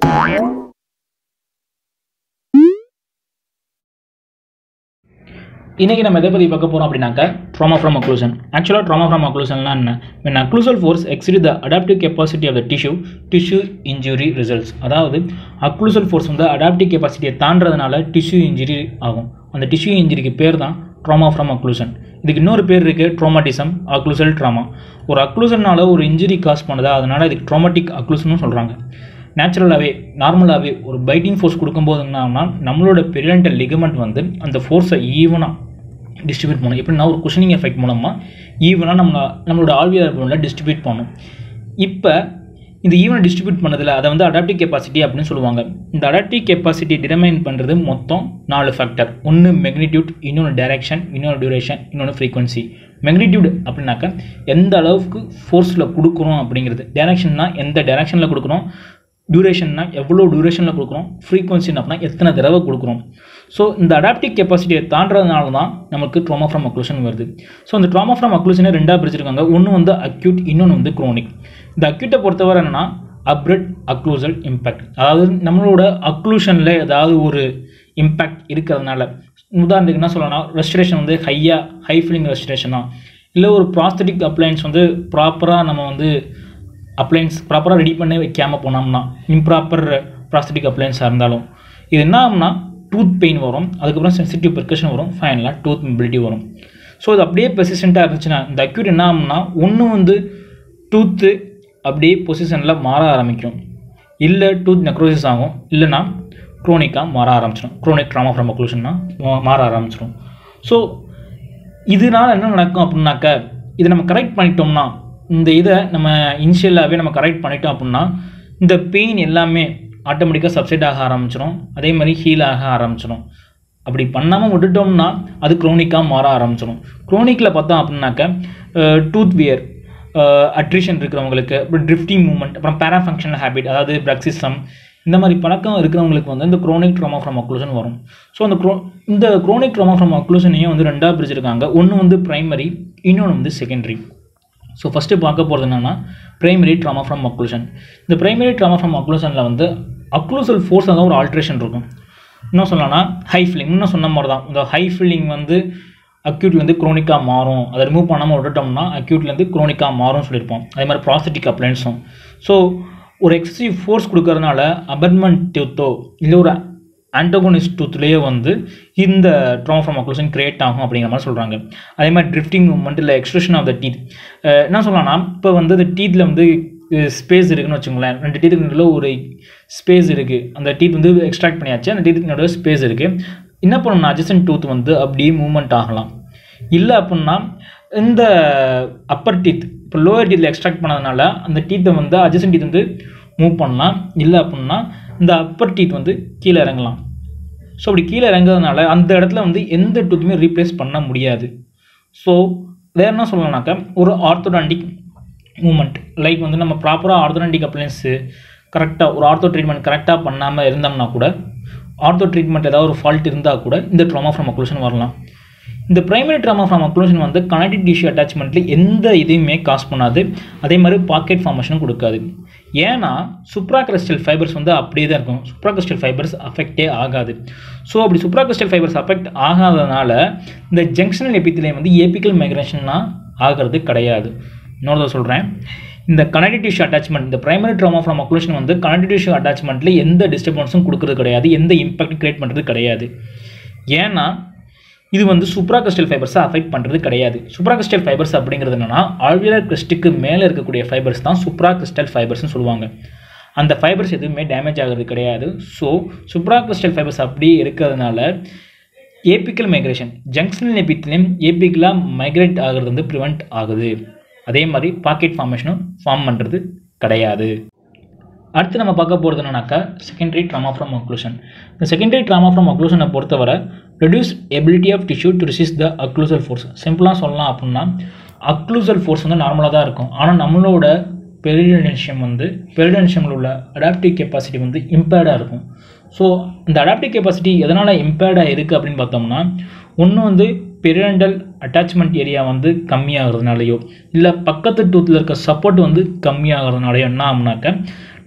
இன்றைக்கி நம்ம எதை பற்றி பார்க்க போகிறோம் அப்படின்னாக்கா ட்ராமா ஃப்ரம் அக்ளூசன் ஆக்சுவலாக ட்ராமா ஃப்ரம் அக்ளூசன்லாம் என்ன when occlusal force exceed the adaptive capacity of the tissue tissue injury results அதாவது அக்ளூசல் ஃபோர்ஸ் வந்து அடாப்டிவ் கெப்பாசிட்டியை தாண்டறதுனால டிஷ்யூ இன்ஜுரி ஆகும் அந்த டிஷ்யூ இன்ஜுரிக்கு பேர் தான் ட்ராமா ஃப்ரம் அக்ளூசன் இதுக்கு இன்னொரு பேர் இருக்குது ட்ரோமாட்டிசம் அக்ளூசல் ட்ராமா ஒரு அக்ளூசன்னால ஒரு இன்ஜுரி காஸ் பண்ணுதா அதனால் இதுக்கு ட்ரோமாட்டிக் அக்ளூசனும் சொல்கிறாங்க நேச்சுரலாகவே நார்மலாகவே ஒரு பைட்டிங் ஃபோர்ஸ் கொடுக்கும்போது என்னன்னா நம்மளோட பெரியன்டல் லிகமெண்ட் வந்து அந்த ஃபோர்ஸை ஈவனாக டிஸ்ட்ரிபியூட் பண்ணணும் எப்படின்னா ஒரு குஷனிங் எஃபெக்ட் மூலமாக ஈவனாக நம்ம நம்மளோட ஆல்வியர் போனில் டிஸ்ட்ரிபியூட் பண்ணணும் இப்போ இந்த ஈவனை டிஸ்ட்ரிபியூட் பண்ணதில் அதை வந்து அடாப்டிவ் கெப்பாசிட்டி அப்படின்னு சொல்லுவாங்க இந்த அடாப்டிவ் கெப்பாசிட்டி டிடர்மைன் பண்ணுறது மொத்தம் நாலு ஃபேக்டர் ஒன்று மெக்னிடியூட் இன்னொன்று டைரக்ஷன் இன்னொன்று டியூரேஷன் இன்னொன்று ஃப்ரீக்வன்சி மெக்னிடியூட் அப்படின்னாக்கா எந்த அளவுக்கு ஃபோர்ஸில் கொடுக்குறோம் அப்படிங்கிறது டைரக்ஷன்னா எந்த டைரக்ஷனில் கொடுக்குறோம் டியூரேஷன்னா எவ்வளோ டியூரேஷனில் கொடுக்குறோம் ஃப்ரீக்வன்சி அப்படின்னா எத்தனை தடவை கொடுக்குறோம் ஸோ இந்த அடாப்டிவ் கெப்பாசிட்டியை தாண்டறதுனால தான் நமக்கு ட்ராமா ஃப்ரம் அக்ளூஷன் வருது ஸோ இந்த ட்ராமா ஃப்ரம் அக்ளூஷனே ரெண்டாக பிரிச்சிருக்காங்க ஒன்று வந்து அக்யூட் இன்னொன்று வந்து குரோனிக் இந்த அக்யூட்டை பொறுத்தவரை என்னென்னா அப்ரட் அக்ளூசல் இம்பேக்ட் அதாவது நம்மளோட அக்ளூஷனில் ஏதாவது ஒரு இம்பேக்ட் இருக்கிறதுனால உதாரணத்துக்கு என்ன சொல்லலாம் ரெஸ்டிரேஷன் வந்து ஹையாக ஹை ஃபீலிங் ரெஸ்டிரேஷனா இல்லை ஒரு ப்ராஸ்தட்டிக் அப்ளையன்ஸ் வந்து ப்ராப்பராக நம்ம வந்து அப்ளையன்ஸ் ப்ராப்பராக ரெடி பண்ணி வைக்காமல் போனோம்னா இம்ப்ராப்பர் ப்ராஸ்தட்டிக் அப்ளையன்ஸாக இருந்தாலும் இது என்ன ஆகும்னா டூத் பெயின் வரும் அதுக்கப்புறம் சென்சிட்டிவ் பெர்கஷன் வரும் ஃபைனலாக டூத் மொபிலிட்டி வரும் ஸோ இது அப்படியே பெர்சிஸ்டண்ட்டாக இருந்துச்சுன்னா இந்த அக்யூட் என்ன ஆகும்னா ஒன்று வந்து டூத்து அப்படியே பொசிஷனில் மாற ஆரம்பிக்கும் இல்லை டூத் நெக்ரோசிஸ் ஆகும் இல்லைனா க்ரோனிக்காக மாற ஆரம்பிச்சிடும் க்ரோனிக் ட்ராமா ஃப்ரம் அக்ளூஷன்னா மாற ஆரம்பிச்சிடும் ஸோ இதனால் என்ன நடக்கும் அப்படின்னாக்க இதை நம்ம கரெக்ட் பண்ணிட்டோம்னா இந்த இதை நம்ம இனிஷியலாகவே நம்ம கரெக்ட் பண்ணிட்டோம் அப்படின்னா இந்த பெயின் எல்லாமே ஆட்டோமேட்டிக்காக சப்சைட் ஆக ஆரம்பிச்சிடும் அதே மாதிரி ஹீல் ஆக ஆரம்பிச்சிடும் அப்படி பண்ணாமல் விட்டுட்டோம்னா அது க்ரோனிக்காக மாற ஆரம்பிச்சிடும் க்ரோனிக்கில் பார்த்தோம் அப்படின்னாக்க டூத் வியர் அட்ரிஷன் இருக்கிறவங்களுக்கு அப்புறம் ட்ரிஃப்டிங் மூமெண்ட் அப்புறம் பேராஃபங்க்ஷனல் ஹேபிட் அதாவது பிரக்சிசம் இந்த மாதிரி பழக்கம் இருக்கிறவங்களுக்கு வந்து இந்த குரோனிக் ட்ராமா ஃப்ரம் அக்ளூஷன் வரும் ஸோ அந்த க்ரோ இந்த குரோனிக் ட்ராமா ஃப்ரம் அக்ளூஷனையும் வந்து ரெண்டாக பிரிச்சிருக்காங்க ஒன்று வந்து ப்ரைமரி இன்னொன்று வந்து செகண்டரி ஸோ ஃபஸ்ட்டு பார்க்க போகிறது என்னென்னா பிரைமரி ட்ராமா ஃப்ரம் அக்ளூஷன் இந்த பிரைமரி ட்ராமா ஃப்ரம் அக்ளூஷனில் வந்து அக்ளூசல் ஃபோர்ஸ் தான் ஒரு ஆல்ட்ரேஷன் இருக்கும் இன்னும் சொல்லலாம்னா ஹை ஃபீலிங் இன்னும் சொன்ன மாதிரி தான் இந்த ஹை ஃபீலிங் வந்து அக்யூட்லேருந்து க்ரோனிக்காக மாறும் அதை ரிமூவ் பண்ணாமல் விட்டுட்டோம்னா அக்யூட்லேருந்து க்ரோனிக்காக மாறும்னு சொல்லியிருப்போம் அதே மாதிரி ப்ராஸ்தட்டிக் அப்ளைன்ஸும் ஸோ ஒரு எக்ஸசிவ் ஃபோர்ஸ் கொடுக்கறதுனால அபர்மெண்ட் டூத்தோ இல்லை ஒரு ஆண்டோகோனிஸ்ட் டூத்லேயே வந்து இந்த ட்ராமா ஃப்ரம் அக்ளூஷன் கிரியேட் ஆகும் அப்படிங்கிற மாதிரி சொல்கிறாங்க அதே மாதிரி ட்ரிஃப்டிங் மூமெண்ட் இல்லை எக்ஸ்ட்ரூஷன் ஆஃப் த டீத் என்ன சொல்லலாம்னா இப்போ வந்து இந்த டீத்தில் வந்து ஸ்பேஸ் இருக்குன்னு வச்சுக்கோங்களேன் ரெண்டு டீத்துக்கு நடுவில் ஒரு ஸ்பேஸ் இருக்குது அந்த டீத் வந்து எக்ஸ்ட்ராக்ட் பண்ணியாச்சு அந்த டீத்துக்கு நடுவில் ஸ்பேஸ் இருக்குது என்ன பண்ணணும்னா அட்ஜசன் டூத் வந்து அப்படியே மூவ்மெண்ட் ஆகலாம் இல்லை அப்படின்னா இந்த அப்பர் டீத் இப்போ லோயர் டீத்தில் எக்ஸ்ட்ராக்ட் பண்ணதுனால அந்த டீத்தை வந்து அட்ஜசன் டீத் வந்து மூவ் பண்ணலாம் இல்லை அப்படின்னா இந்த அப்பர் டீத் வந்து கீழே இறங்கலாம் ஸோ அப்படி கீழே இறங்குறதுனால அந்த இடத்துல வந்து எந்த டூத்துமே ரீப்ளேஸ் பண்ண முடியாது ஸோ வேறு என்ன சொல்லலாம்னாக்கா ஒரு ஆர்த்தோடாண்டிக் மூமெண்ட் லைக் வந்து நம்ம ப்ராப்பராக ஆர்த்தோடாண்டிக் அப்ளைன்ஸு கரெக்டாக ஒரு ஆர்த்தோ ட்ரீட்மெண்ட் கரெக்டாக பண்ணாமல் இருந்தோம்னா கூட ஆர்த்தோ ட்ரீட்மெண்ட் ஏதாவது ஒரு ஃபால்ட் இருந்தால் கூட இந்த ட்ராமா ஃப்ரம் அக்ளூஷன் வரலாம் இந்த பிரைமரி ட்ராமா ஃப்ரம் அக்ளூஷன் வந்து கனெக்டிவ் டிஷ்யூ அட்டாச்மெண்ட்டில் எந்த இதையுமே காஸ் பண்ணாது அதே மாதிரி பாக்கெட் ஃபார்மேஷனும் கொடுக்காது ஏன்னா சுப்ரா கிறிஸ்டல் ஃபைபர்ஸ் வந்து அப்படியே தான் இருக்கும் சுப்ரா கிறிஸ்டல் ஃபைபர்ஸ் அஃபெக்டே ஆகாது ஸோ அப்படி சுப்ரா கிறிஸ்டல் ஃபைபர்ஸ் அஃபெக்ட் ஆகாதனால இந்த ஜங்ஷனல் எபித்திலே வந்து ஏபிக்கல் மைக்ரேஷன்னா ஆகிறது கிடையாது இன்னொரு சொல்கிறேன் இந்த கனெக்டிவ் டிஷ்யூ அட்டாச்மெண்ட் இந்த பிரைமரி ட்ராமா ஃப்ரம் அக்ளூஷன் வந்து கனெக்டிவ் டிஷ்யூ அட்டாச்மெண்ட்டில் எந்த டிஸ்டர்பன்ஸும் கொடுக்கறது கிடையாது எந்த இம்பாக்டும் கிரியேட் பண்ணுறது கிடையாது ஏன்னா இது வந்து சூப்ரா கிறிஸ்டல் ஃபைபர்ஸை அஃபெக்ட் பண்ணுறது கிடையாது சூப்ரா கிறிஸ்டல் ஃபைபர்ஸ் அப்படிங்கிறது என்னன்னா ஆல்வியலர் கிறிஸ்டுக்கு மேலே இருக்கக்கூடிய ஃபைபர்ஸ் தான் சூப்ரா கிறிஸ்டல் ஃபைபர்ஸ்னு சொல்லுவாங்க அந்த ஃபைபர்ஸ் எதுவுமே டேமேஜ் ஆகிறது கிடையாது ஸோ சூப்ரா கிறிஸ்டல் ஃபைபர்ஸ் அப்படியே இருக்கிறதுனால ஏபிக்கல் மைக்ரேஷன் ஜங்ஷனல் எபித்திலையும் ஏபிக்கலாக மைக்ரேட் ஆகிறது வந்து ப்ரிவெண்ட் ஆகுது அதே மாதிரி பாக்கெட் ஃபார்மேஷனும் ஃபார்ம் பண்ணுறது கிடையாது அடுத்து நம்ம பார்க்க போகிறது என்னன்னாக்கா செகண்டரி ட்ராமா ஃப்ரம் அக்ளூஷன் இந்த செகண்டரி ட்ராமா ஃப்ரம் அக்ளூஷனை பொறுத்தவரை reduce ability of tissue to resist the occlusal force சிம்பிளாக சொல்லலாம் அப்படின்னா அக்ளூசல் ஃபோர்ஸ் வந்து நார்மலாக தான் இருக்கும் ஆனால் நம்மளோட பெரிடென்ஷியம் வந்து பெரிடென்ஷியமில் உள்ள அடாப்டிவ் கெப்பாசிட்டி வந்து இம்பேர்டாக இருக்கும் ஸோ இந்த அடாப்டிவ் கெப்பாசிட்டி எதனால் இம்பேர்டாக இருக்குது அப்படின்னு பார்த்தோம்னா ஒன்று வந்து பெரிடென்டல் அட்டாச்மெண்ட் ஏரியா வந்து கம்மியாகிறதுனாலையோ இல்லை பக்கத்து டூத்தில் இருக்க சப்போர்ட் வந்து கம்மியாகிறதுனாலையோ என்ன ஆகுனாக்க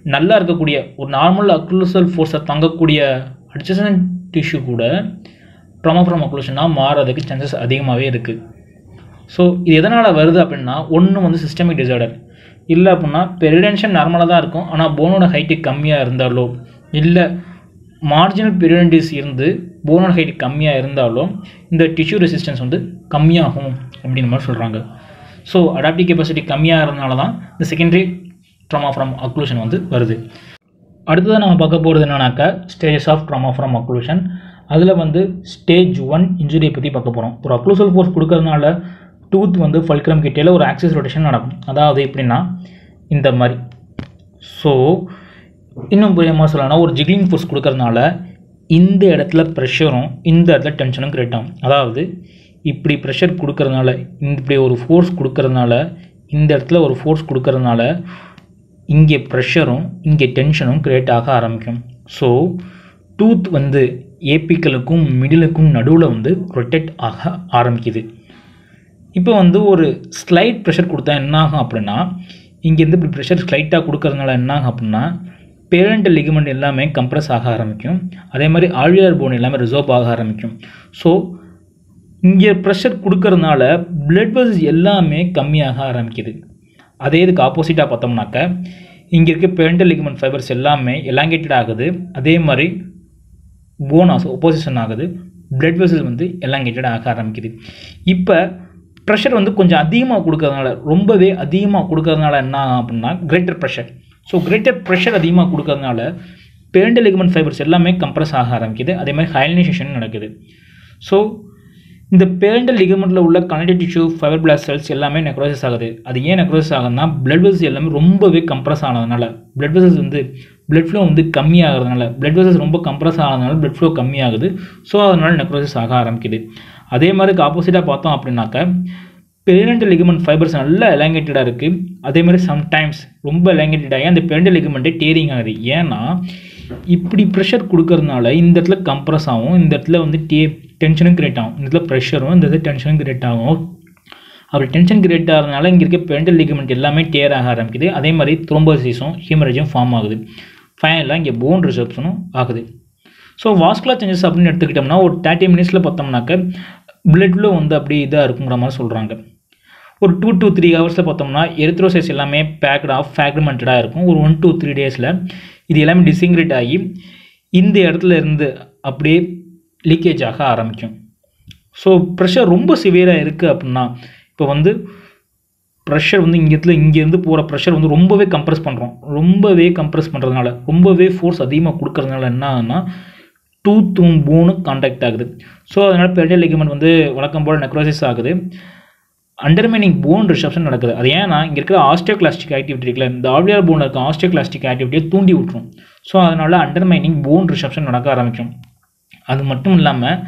நல்லா இருக்கக்கூடிய ஒரு நார்மல் அக்ளூசல் ஃபோர்ஸை தாங்கக்கூடிய அட்ஜசன் டிஷ்யூ கூட ட்ராமா ஃப்ரம் அக்ளூஷனாக மாறதுக்கு சான்சஸ் அதிகமாகவே இருக்குது ஸோ இது எதனால் வருது அப்படின்னா ஒன்று வந்து சிஸ்டமிக் டிசார்டர் இல்லை அப்படின்னா பெரிடென்ஷன் நார்மலாக தான் இருக்கும் ஆனால் போனோட ஹைட்டு கம்மியாக இருந்தாலோ இல்லை மார்ஜினல் பெரிடென்டிஸ் இருந்து போனோட ஹைட் கம்மியாக இருந்தாலோ இந்த டிஷ்யூ ரெசிஸ்டன்ஸ் வந்து கம்மியாகும் அப்படின்னு மாதிரி சொல்கிறாங்க ஸோ அடாப்டிவ் கெப்பாசிட்டி கம்மியாக இருந்தனால தான் இந்த செகண்டரி ட்ராமா ஃப்ரம் அக்ளூஷன் வந்து வருது அடுத்ததாக நம்ம பார்க்க போகிறது என்னன்னாக்கா stages of trauma from occlusion அதில் வந்து ஸ்டேஜ் ஒன் இன்ஜுரியை பற்றி பார்க்க போகிறோம் ஒரு அக்ளூசல் ஃபோர்ஸ் கொடுக்கறதுனால டூத் வந்து ஃபல்க்ரம் கிட்டேல ஒரு ஆக்சிஸ் ரொட்டேஷன் நடக்கும் அதாவது எப்படின்னா இந்த மாதிரி ஸோ இன்னும் புரியமாக சொல்லணும்னா ஒரு ஜிக்லிங் ஃபோர்ஸ் கொடுக்கறதுனால இந்த இடத்துல ப்ரெஷரும் இந்த இடத்துல டென்ஷனும் கிரியேட் ஆகும் அதாவது இப்படி ப்ரெஷர் கொடுக்கறதுனால இந்த இப்படி ஒரு ஃபோர்ஸ் கொடுக்கறதுனால இந்த இடத்துல ஒரு ஃபோர்ஸ் கொடுக்கறதுனால இங்கே ப்ரெஷரும் இங்கே டென்ஷனும் கிரியேட் ஆக ஆரம்பிக்கும் ஸோ டூத் வந்து ஏபிக்களுக்கும் மிடிலுக்கும் நடுவில் வந்து ரொட்டேட் ஆக ஆரம்பிக்குது இப்போ வந்து ஒரு ஸ்லைட் ப்ரெஷர் கொடுத்தா என்ன ஆகும் அப்படின்னா இங்கேருந்து இப்படி ப்ரெஷர் ஸ்லைட்டாக கொடுக்கறதுனால என்ன ஆகும் அப்படின்னா பேரண்டல் லிகமெண்ட் எல்லாமே கம்ப்ரஸ் ஆக ஆரம்பிக்கும் அதே மாதிரி ஆழியார் போன் எல்லாமே ரிசர்வ் ஆக ஆரம்பிக்கும் ஸோ இங்கே ப்ரெஷர் கொடுக்கறதுனால பிளட் வெசல்ஸ் எல்லாமே கம்மியாக ஆரம்பிக்குது அதே இதுக்கு ஆப்போசிட்டாக பார்த்தோம்னாக்க இங்கே இருக்க பேரண்டல் லிகமெண்ட் ஃபைபர்ஸ் எல்லாமே எலாங்கேட்டட் ஆகுது அதே மாதிரி போனாஸ் ஒப்போசிஷன் ஆகுது பிளட் வெசல் வந்து எலாங்கேட்டட் ஆக ஆரம்பிக்குது இப்போ ப்ரெஷர் வந்து கொஞ்சம் அதிகமாக கொடுக்கறதுனால ரொம்பவே அதிகமாக கொடுக்கறதுனால என்ன ஆகும் அப்படின்னா greater pressure so greater pressure அதிகமாக கொடுக்கறதுனால பேரண்டல் லிகமெண்ட் ஃபைபர்ஸ் எல்லாமே கம்ப்ரஸ் ஆக ஆரம்பிக்குது அதே மாதிரி ஹைலைனேஷன் நடக்குது ஸோ இந்த பேரண்டல் லிகமெண்ட்டில் உள்ள connective tissue fibroblast cells எல்லாமே நெக்ரோசிஸ் ஆகுது அது ஏன் நெக்ரோசிஸ் ஆகுதுன்னா பிளட் வெசல்ஸ் எல்லாமே ரொம்பவே கம்ப்ரஸ் ஆனதுனால பிளட் வெசல்ஸ் வந்து பிளட் ஃப்ளோ வந்து கம்மியாகிறதுனால பிளட் வெசல்ஸ் ரொம்ப கம்ப்ரஸ் ஆனதுனால பிளட் ஃப்ளோ கம்மியாகுது ஸோ அதனால் நெக்ரோசிஸ் ஆக ஆரம்பிக்குது அதே மாதிரி ஆப்போசிட்டாக பார்த்தோம் அப்படின்னாக்க பெரினண்டல் லிகமெண்ட் ஃபைபர்ஸ் நல்லா எலாங்கேட்டடாக இருக்குது அதே மாதிரி சம்டைம்ஸ் ரொம்ப எலாங்கேட்டட் ஆகி அந்த பெரினண்டல் லிகமெண்ட்டே டேரிங் ஆகுது ஏன்னா இப்படி ப்ரெஷர் கொடுக்கறதுனால இந்த இடத்துல கம்ப்ரஸ் ஆகும் இந்த இடத்துல வந்து டே டென்ஷனும் கிரியேட் ஆகும் இந்த இடத்துல ப்ரெஷரும் இந்த இடத்துல டென்ஷனும் கிரியேட் ஆகும் அப்படி டென்ஷன் கிரியேட் ஆகிறதுனால இங்கே இருக்க பெரினண்டல் லிகமெண்ட் எல்லாமே டேர் ஆக ஆரம்பிக்குது அதே மாதிரி த்ரோம்போசிஸும் ஹீமரேஜும் ஃபார்ம் ஆகுது ஃபைனலாக இங்கே போன் ரிசப்ஷனும் ஆகுது ஸோ வாஸ்குலர் சேஞ்சஸ் அப்படின்னு எடுத்துக்கிட்டோம்னா ஒரு தேர்ட்டி மினிட்ஸில் பார்த்தோம்னாக்க பிளட்ல வந்து அப்படி இதாக இருக்குங்கிற மாதிரி சொல்கிறாங்க ஒரு டூ டூ த்ரீ ஹவர்ஸில் பார்த்தோம்னா எரித்ரோசைஸ் எல்லாமே பேக்ட் ஆஃப் ஃபேக்மெண்டடாக இருக்கும் ஒரு ஒன் டூ த்ரீ டேஸில் இது எல்லாமே டிசிங்கிரேட் ஆகி இந்த இடத்துல இருந்து அப்படியே லீக்கேஜ் ஆக ஆரம்பிக்கும் ஸோ ப்ரெஷர் ரொம்ப சிவியராக இருக்குது அப்படின்னா இப்போ வந்து ப்ரெஷர் வந்து இங்கே இடத்துல இங்கேருந்து போகிற ப்ரெஷர் வந்து ரொம்பவே கம்ப்ரெஸ் பண்ணுறோம் ரொம்பவே கம்ப்ரெஸ் பண்ணுறதுனால ரொம்பவே ஃபோர்ஸ் அதிகமாக கொடுக்கறதுனால என்ன ஆகுதுன்னா டூத்தும் போனும் காண்டாக்ட் ஆகுது ஸோ அதனால் பெரிடல் லிகமெண்ட் வந்து வழக்கம் போல் நெக்ரோசிஸ் ஆகுது அண்டர்மைனிங் போன் ரிசப்ஷன் நடக்குது அது ஏன்னா இங்கே இருக்கிற ஆஸ்டியோகிளாஸ்டிக் ஆக்டிவிட்டி இருக்குல்ல இந்த ஆல்வியார் போனில் இருக்க ஆஸ்டியோகிளாஸ்டிக் ஆக்டிவிட்டியை தூண்டி விட்டுரும் ஸோ அதனால் அண்டர்மைனிங் போன் ரிசப்ஷன் நடக்க ஆரம்பிக்கும் அது மட்டும் இல்லாமல்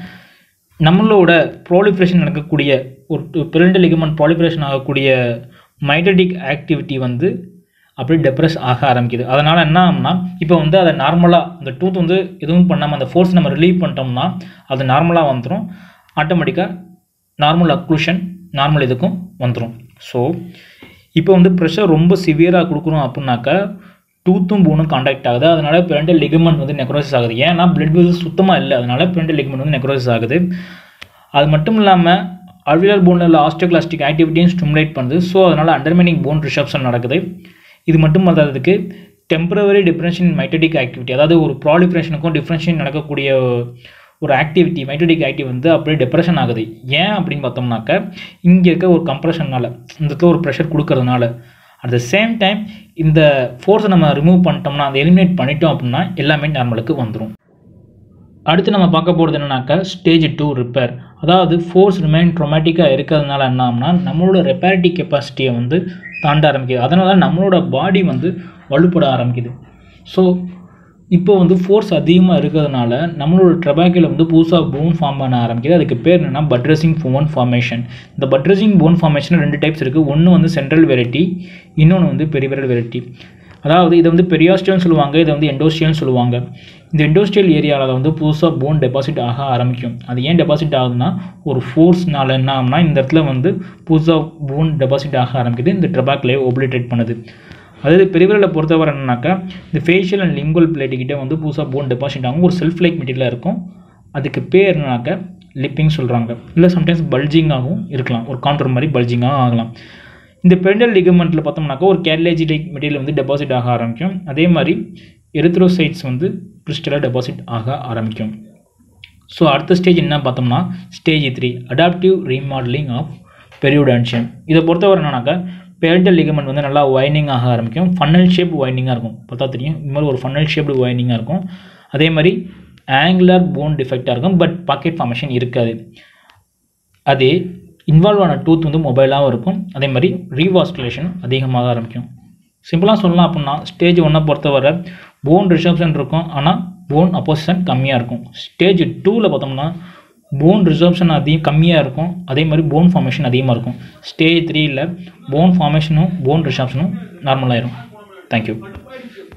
நம்மளோட ப்ராலிஃபரேஷன் நடக்கக்கூடிய ஒரு பெரிண்டல் லிகமெண்ட் ப்ராலிஃபரேஷன் ஆகக்கூடிய மைட்டடிக் ஆக்டிவிட்டி வந்து அப்படியே டெப்ரெஸ் ஆக ஆரம்பிக்குது அதனால் என்ன ஆகும்னா இப்போ வந்து அதை நார்மலாக அந்த டூத் வந்து எதுவும் பண்ணாமல் அந்த ஃபோர்ஸ் நம்ம ரிலீவ் பண்ணிட்டோம்னா அது நார்மலாக வந்துடும் ஆட்டோமேட்டிக்காக நார்மல் அக்ளூஷன் நார்மல் இதுக்கும் வந்துடும் ஸோ இப்போ வந்து ப்ரெஷர் ரொம்ப சிவியராக கொடுக்குறோம் அப்படின்னாக்கா டூத்தும் போனும் காண்டாக்ட் ஆகுது அதனால பெரண்டல் லிகமெண்ட் வந்து நெக்ரோசிஸ் ஆகுது ஏன்னா பிளட் வெசல்ஸ் சுத்தமாக இல்லை அதனால பெரண்டல் லிகமெண்ட் வந்து நெக்ரோசிஸ் ஆகுது அது மட்டும் இல்லாமல் அல்வியர் போனில் உள்ள ஆஸ்டியோகிளாஸ்டிக் ஆக்டிவிட்டியும் ஸ்டிமுலேட் பண்ணுது ஸோ அதனால் அண்டர்மைனிங் போன் ரிசப்ஷன் நடக்குது இது மட்டும் அல்லாததுக்கு டெம்பரவரி டிஃப்ரென்ஷியன் மைட்டடிக் ஆக்டிவிட்டி அதாவது ஒரு ப்ராலிஃபரேஷனுக்கும் டிஃப்ரென்ஷியன் நடக்கக்கூடிய ஒரு ஆக்டிவிட்டி மைட்டடிக் ஆக்டிவ் வந்து அப்படியே டெப்ரெஷன் ஆகுது ஏன் அப்படின்னு பார்த்தோம்னாக்க இங்கே இருக்க ஒரு கம்ப்ரெஷனால் இந்த இடத்துல ஒரு ப்ரெஷர் கொடுக்கறதுனால அட் த சேம் டைம் இந்த ஃபோர்ஸை நம்ம ரிமூவ் பண்ணிட்டோம்னா அதை எலிமினேட் பண்ணிட்டோம் அப்படின்னா எல்லாமே நார்மலுக்கு வந்துடும் அடுத்து நம்ம பார்க்க போகிறது என்னன்னாக்கா ஸ்டேஜ் டூ ரிப்பேர் அதாவது ஃபோர்ஸ் ரிமைன் ட்ரொமேட்டிக்காக இருக்கிறதுனால என்ன ஆகும்னா நம்மளோட ரெப்பேரிட்டிவ் கெப்பாசிட்டியை வந்து தாண்ட ஆரம்பிக்குது அதனால் நம்மளோட பாடி வந்து வலுப்பட ஆரம்பிக்குது ஸோ இப்போ வந்து ஃபோர்ஸ் அதிகமாக இருக்கிறதுனால நம்மளோட ட்ரபாக்கில் வந்து புதுசாக போன் ஃபார்ம் பண்ண ஆரம்பிக்குது அதுக்கு பேர் என்னென்னா பட்ரஸிங் போன் ஃபார்மேஷன் இந்த பட்ரஸிங் போன் ஃபார்மேஷன் ரெண்டு டைப்ஸ் இருக்குது ஒன்று வந்து சென்ட்ரல் வெரைட்டி இன்னொன்று வந்து பெரிவரல் வெரைட்டி அதாவது இதை வந்து பெரியாஸ்டியல்னு சொல்லுவாங்க இதை வந்து எண்டோஸ்டியல்னு சொல்லுவாங்க இந்த எண்டோஸ்டியல் ஏரியாவில் வந்து புதுசாக போன் டெபாசிட் ஆக ஆரம்பிக்கும் அது ஏன் டெபாசிட் ஆகுதுன்னா ஒரு ஃபோர்ஸ்னால என்ன ஆகும்னா இந்த இடத்துல வந்து புதுசாக போன் டெபாசிட் ஆக ஆரம்பிக்குது இந்த ட்ரபாக்லேயே ஓபிலிட்டேட் பண்ணுது அதாவது பெரியவர்களை பொறுத்தவரை என்னன்னாக்கா இந்த ஃபேஷியல் அண்ட் லிங்குவல் பிளேட்டுக்கிட்ட வந்து புதுசாக போன் டெபாசிட் ஆகும் ஒரு செல்ஃப் லைக் மெட்டீரியலாக இருக்கும் அதுக்கு பேர் என்னன்னாக்கா லிப்பிங் சொல்கிறாங்க இல்லை சம்டைம்ஸ் பல்ஜிங்காகவும் இருக்கலாம் ஒரு கான்டர் மாதிரி பல்ஜிங்காகவும் ஆகலாம் இந்த பெண்டல் லிகமெண்ட்டில் பார்த்தோம்னாக்கா ஒரு கேட்லேஜி லைக் மெட்டீரியல் வந்து டெபாசிட் ஆக ஆரம்பிக்கும் அதே மாதிரி எரித்ரோசைட்ஸ் வந்து கிறிஸ்டலாக டெபாசிட் ஆக ஆரம்பிக்கும் ஸோ அடுத்த ஸ்டேஜ் என்ன பார்த்தோம்னா stage three adaptive remodelling of periodontium இதை பொறுத்தவரை என்னன்னாக்கா பெரிடல் லிகமெண்ட் வந்து நல்லா வைனிங் ஆக ஆரம்பிக்கும் ஃபன்னல் ஷேப் வைனிங்காக இருக்கும் பார்த்தா தெரியும் இது மாதிரி ஒரு ஃபன்னல் ஷேப்டு வைனிங்காக இருக்கும் அதே மாதிரி ஆங்குலர் போன் டிஃபெக்டாக இருக்கும் பட் பாக்கெட் ஃபார்மேஷன் இருக்காது அதே இன்வால்வ் ஆன டூத் வந்து மொபைலாகவும் இருக்கும் அதே மாதிரி ரீவாஸ்குலேஷன் அதிகமாக ஆரம்பிக்கும் சிம்பிளாக சொல்லலாம் அப்படின்னா ஸ்டேஜ் ஒன்றை பொறுத்தவரை போன் ரிசப்ஷன் இருக்கும் ஆனால் போன் அப்போசிஷன் கம்மியாக இருக்கும் ஸ்டேஜ் டூவில் பார்த்தோம்னா போன் ரிசர்ப்ஷன் அதிகம் கம்மியாக இருக்கும் அதே மாதிரி போன் ஃபார்மேஷன் அதிகமாக இருக்கும் ஸ்டேஜ் த்ரீயில் போன் ஃபார்மேஷனும் போன் ரிசப்ஷனும் நார்மலாகிடும் தேங்க்யூ